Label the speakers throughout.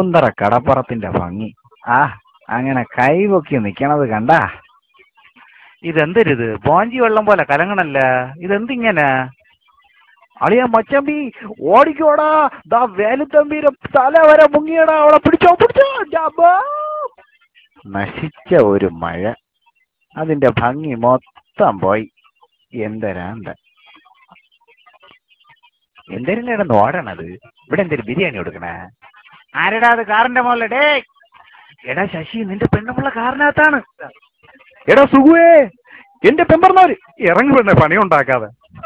Speaker 1: പൂന്തറ കടപ്പുറത്തിന്റെ ഭംഗി ആ അങ്ങനെ കൈപൊക്കി നിക്കണത് കണ്ടാ
Speaker 2: ഇതെന്തരിത് ബോഞ്ചി വെള്ളം പോലെ കലങ്ങണല്ല ഇതെന്തിങ്ങനെ
Speaker 1: അളിയ മച്ചമ്പി ഓടിക്കോടാ ദാ വേലുത്തമ്പീരെ തല വരെ മുങ്ങിയടാ അവളെ പിടിച്ചോ പിടിച്ചോ ജാബാ. നശിച്ച ഒരു മഴ അതിന്റെ ഭംഗി മൊത്തം പോയി എന്തരാന്ത എന്തിനാണ് ഓടണത് ഇവിടെ എന്തൊരു ബിരിയാണി കൊടുക്കണേ
Speaker 2: ആരടാ അത് കാറിന്റെ മുകളിൽ ഡേ
Speaker 1: എടാ ശശി നിന്റെ പെണ്ണുമുള്ള കാറിനകത്താണ് എടാ സുഖുവേ എന്റെ പെമ്പർന്നവര് ഇറങ്ങി പെണ്ണെ പണി ഉണ്ടാക്കാതെ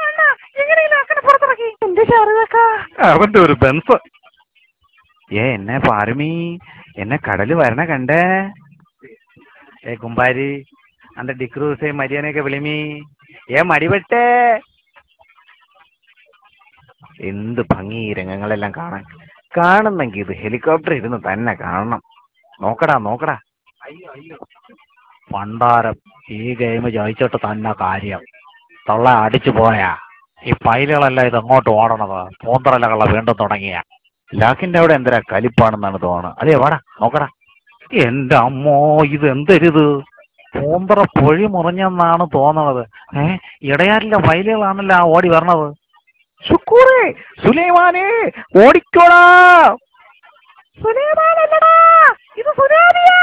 Speaker 2: അവന്റെ ഒരു ബെൻസ്
Speaker 1: ഏ എന്നെ പാറുമീ എന്നെ കടല് വരണ കണ്ടേ
Speaker 2: ഏ കുമ്പാരി അന്റെ ഡിക്രൂസേ മരിയാനൊക്കെ വിളിമീ ഏ മടിവെട്ടേ
Speaker 1: എന്ത് ഭംഗി ഈ രംഗങ്ങളെല്ലാം കാണാൻ കാണുന്നെങ്കിൽ ഇത് ഹെലികോപ്റ്റർ ഇരുന്ന് തന്നെ കാണണം നോക്കടാ നോക്കടാ
Speaker 2: പണ്ടാരം ഈ ഗെയിം ജയിച്ചിട്ട് തന്നെ കാര്യം തള്ള അടിച്ചു പോയാ ഈ പൈലുകളെല്ലാം ഇത് എങ്ങോട്ട് ഓടണത് പൂന്തറലകള വീണ്ടും തുടങ്ങിയ
Speaker 1: ലാക്കിന്റെ അവിടെ എന്തരാ കലിപ്പാണെന്നാണ് തോന്നുന്നത് അതെ വാടാ നോക്കടാ
Speaker 2: എന്റെ അമ്മോ ഇത് എന്തരിത് പൂന്തറ പൊഴി മുറിഞ്ഞെന്നാണ് തോന്നണത് ഏ ഇടയാറിലെ വയലുകളാണല്ലോ ആ ഓടി വരണത്
Speaker 1: ശുക്കൂറേ സുലൈമാനേ ഓടിക്കോടാ
Speaker 2: ഇത് സുനാമിയാ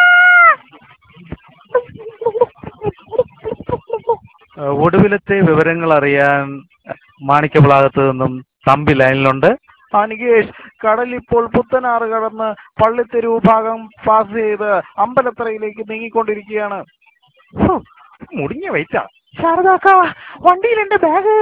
Speaker 2: ഒടുവിലത്തെ വിവരങ്ങൾ അറിയാൻ മാണിക്യവിളാകത്ത് നിന്നും തമ്പി ലൈനിലുണ്ട്
Speaker 1: അനികേഷ് കടൽ ഇപ്പോൾ പുത്തനാറ് കടന്ന് പള്ളിത്തെരുവ് ഭാഗം പാസ് ചെയ്ത് അമ്പലത്തറയിലേക്ക് നീങ്ങിക്കൊണ്ടിരിക്കുകയാണ്
Speaker 2: ഹോ, മുടിഞ്ഞ വെയിറ്റ
Speaker 1: ശാരദാക്ക വണ്ടിയിൽ എന്റെ ബാഗ്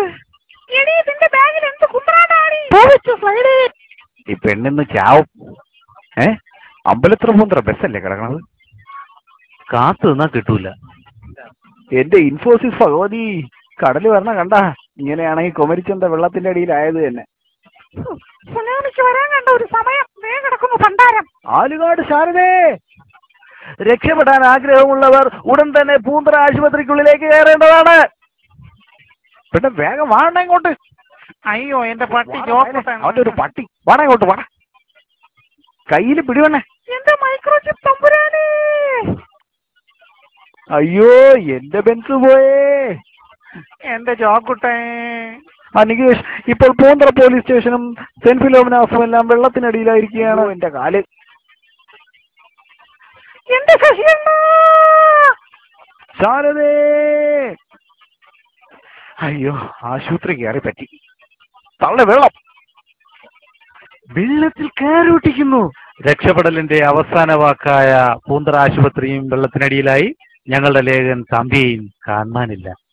Speaker 1: ഈ പെണ്ണിന്ന് ചാവും ഏ അമ്പലത്ര പൂന്തറ ബസ്സല്ലേ കിടക്കണത്
Speaker 2: കാത്തു നിന്നാ കിട്ടൂല
Speaker 1: എന്റെ ഇൻഫോസിസ് ഭഗവതി കടല് വരണ കണ്ട ഇങ്ങനെയാണെങ്കിൽ കുമരിച്ചന്ത വെള്ളത്തിന്റെ അടിയിലായത് തന്നെ
Speaker 3: സുനാമിക്ക് വരാൻ കണ്ട ഒരു സമയം വേ കിടക്കുന്നു ഭണ്ഡാരം
Speaker 1: ആലുകാട് ശാരദേ രക്ഷപ്പെടാൻ ആഗ്രഹമുള്ളവർ ഉടൻ തന്നെ പൂന്തറ ആശുപത്രിക്കുള്ളിലേക്ക് കയറേണ്ടതാണ് പിന്നെ വേഗം വാണ ഇങ്ങോട്ട്
Speaker 2: അയ്യോ എന്റെ പട്ടി
Speaker 1: അവന്റെ ഒരു പട്ടി വാണ ഇങ്ങോട്ട് വാണ കയ്യിൽ പിടിവണ്ണേ
Speaker 3: എന്റെ മൈക്രോചിപ്പ് തമ്പുരാനേ
Speaker 1: അയ്യോ എന്റെ ബെൻസ് പോയേ
Speaker 2: എന്റെ ചോക്കുട്ടേ
Speaker 1: അനികേഷ് ഇപ്പോൾ പൂന്തറ പോലീസ് സ്റ്റേഷനും സെന്റ് ഫിലോമിനാസും എല്ലാം വെള്ളത്തിനടിയിലായിരിക്കുകയാണ് എന്റെ കാല്
Speaker 3: എന്റെ ശശിയണ്ണ
Speaker 1: ശാരദേ അയ്യോ ആശുപത്രി കയറി പറ്റി തള്ള വെള്ളം
Speaker 2: വെള്ളത്തിൽ കയറിയൊട്ടിക്കുന്നു രക്ഷപ്പെടലിന്റെ അവസാന വാക്കായ പൂന്തറ ആശുപത്രിയും വെള്ളത്തിനടിയിലായി ഞങ്ങളുടെ ലേഖൻ തമ്പിയെയും കാണാനില്ല